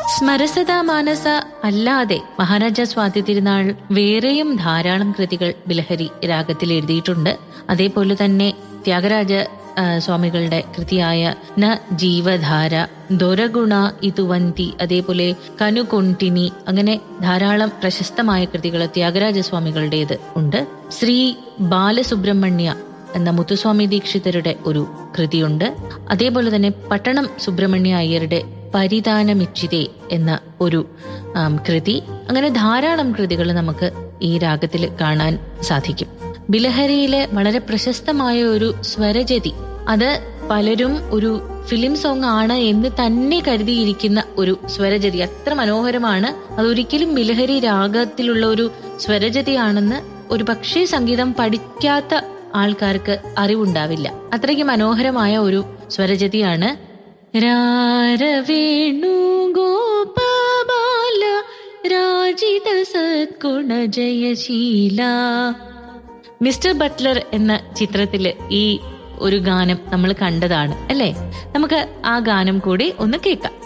സ്മരസതാ മാനസ അല്ലാതെ മഹാരാജ സ്വാതി തിരുനാൾ വേറെയും ധാരാളം കൃതികൾ ബിലഹരി രാഗത്തിൽ എഴുതിയിട്ടുണ്ട് അതേപോലെ തന്നെ ത്യാഗരാജ ആ, സ്വാമികളുടെ കൃതിയായ ന ജീവധാര ദൊരഗുണ ഇതുവന്തി അതേപോലെ കനുകൊണ്ടിനി അങ്ങനെ ധാരാളം പ്രശസ്തമായ കൃതികൾ ത്യാഗരാജ സ്വാമികളുടേത് ഉണ്ട് ശ്രീ ബാലസുബ്രഹ്മണ്യ എന്ന മുത്തുസ്വാമി ദീക്ഷിതരുടെ ഒരു കൃതിയുണ്ട് അതേപോലെ തന്നെ പട്ടണം സുബ്രഹ്മണ്യ അയ്യരുടെ പരിധാനമിച്ചിതേ എന്ന ഒരു ആം, കൃതി അങ്ങനെ ധാരാളം കൃതികൾ നമുക്ക് ഈ രാഗത്തിൽ കാണാൻ സാധിക്കും ബിലഹരിയിലെ വളരെ പ്രശസ്തമായ ഒരു സ്വരജതി അത് പലരും ഒരു ഫിലിം സോങ് ആണ് എന്ന് തന്നെ കരുതിയിരിക്കുന്ന ഒരു സ്വരജതി അത്ര മനോഹരമാണ് അതൊരിക്കലും ബിലഹരി രാഗത്തിലുള്ള ഒരു സ്വരജതിയാണെന്ന് ഒരു പക്ഷേ സംഗീതം പഠിക്കാത്ത ആൾക്കാർക്ക് അറിവുണ്ടാവില്ല അത്രയ്ക്ക് മനോഹരമായ ഒരു സ്വരജതിയാണ് രാരവേണു ഗോപാല രാജിത സദ്ഗുണ ജയശീല മിസ്റ്റർ ബട്ട്ലർ എന്ന ചിത്രത്തില് ഈ ഒരു ഗാനം നമ്മൾ കണ്ടതാണ് അല്ലേ നമുക്ക് ആ ഗാനം കൂടി ഒന്ന് കേൾക്കാം